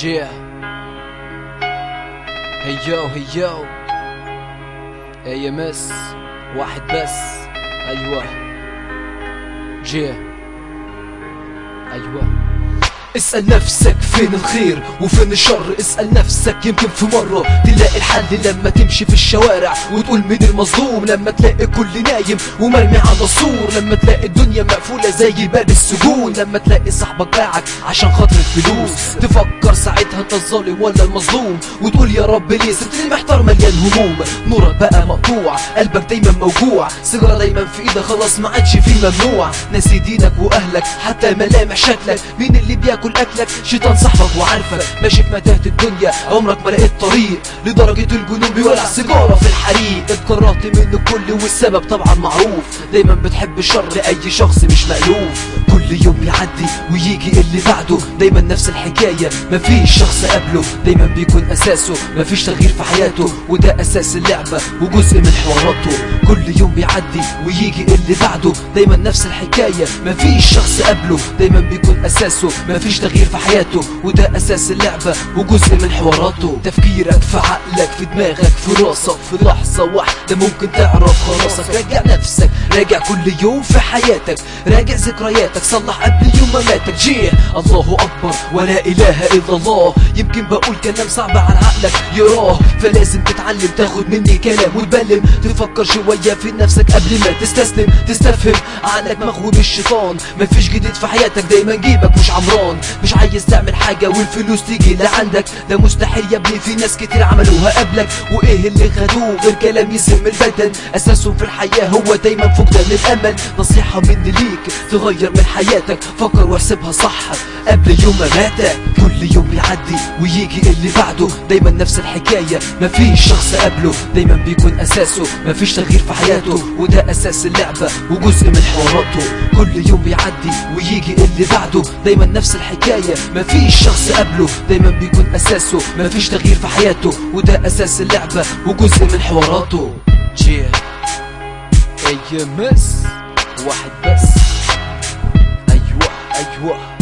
Yeah. Hey yo, hey yo. AMS واحد بس. أيوة. Yeah. أيوة. اسأل نفسك فين الخير وفين الشر اسأل نفسك يمكن في مرة تلاقي الحل لما تمشي في الشوارع وتقول مين المظلوم لما تلاقي كل نايم ومرمي على السور لما تلاقي الدنيا مقفولة زي باب السجون لما تلاقي صاحبك باعك عشان خاطر الفلوس تفكر ساعتها انت الظالم ولا المظلوم وتقول يا رب ليه سبتني محتار مليان هموم نورك بقى مقطوع قلبك دايما موجوع سيجارة دايما في ايدك خلاص ما عادش في ممنوع ناسي دينك واهلك حتى ملامح شكلك مين اللي بياكل اكلك شيطان صاحبك وعارفك ماشي في متاهة الدنيا عمرك ما لقيت طريق لدرجة الجنون بيولع سيجارة في الحريق اتكرهت من الكل والسبب طبعا معروف دايما بتحب الشر لأي شخص مش مألوف كل يوم بيعدي ويجي اللي بعده دايما نفس الحكاية مفيش شخص قبله دايما بيكون أساسه مفيش تغيير في حياته وده أساس اللعبة وجزء من حواراته كل يوم بيعدي ويجي اللي بعده دايما نفس الحكاية مفيش شخص قبله دايما بيكون أساسه مفيش تغيير في حياته وده أساس اللعبة وجزء من حواراته تفكيرك في عقلك في دماغك في راسك في لحظة واحدة ممكن تعرف خلاصك راجع نفسك راجع كل يوم في حياتك راجع ذكرياتك صلح قبل يوم مماتك جيه الله أكبر ولا إله إلا الله يمكن بقول كلام صعب على عقلك يراه فلازم تتعلم تاخد مني كلام وتبلم تفكر شوية في نفسك قبل ما تستسلم تستفهم عقلك مغوي بالشيطان مفيش جديد في حياتك دايما جيبك مش عمران مش عايز تعمل حاجة والفلوس تيجي لعندك ده مستحيل يا ابني في ناس كتير عملوها قبلك وايه اللي خدوه غير كلام يسم البدن اساسهم في الحياة هو دايما فقدان الامل نصيحة مني ليك تغير من حياتك فكر واحسبها صح قبل يوم مماتك كل يوم بيعدي ويجي اللي بعده دايما نفس الحكاية مفيش شخص قبله دايما بيكون اساسه مفيش تغيير في حياته وده اساس اللعبة وجزء من حواراته كل يوم بيعدي ويجي اللي بعده دايما نفس الحكاية مفيش شخص قبله دايما بيكون اساسه مفيش تغيير في حياته وده اساس اللعبة وجزء من حواراته Yeah. AMS واحد بس. أيوة أيوة.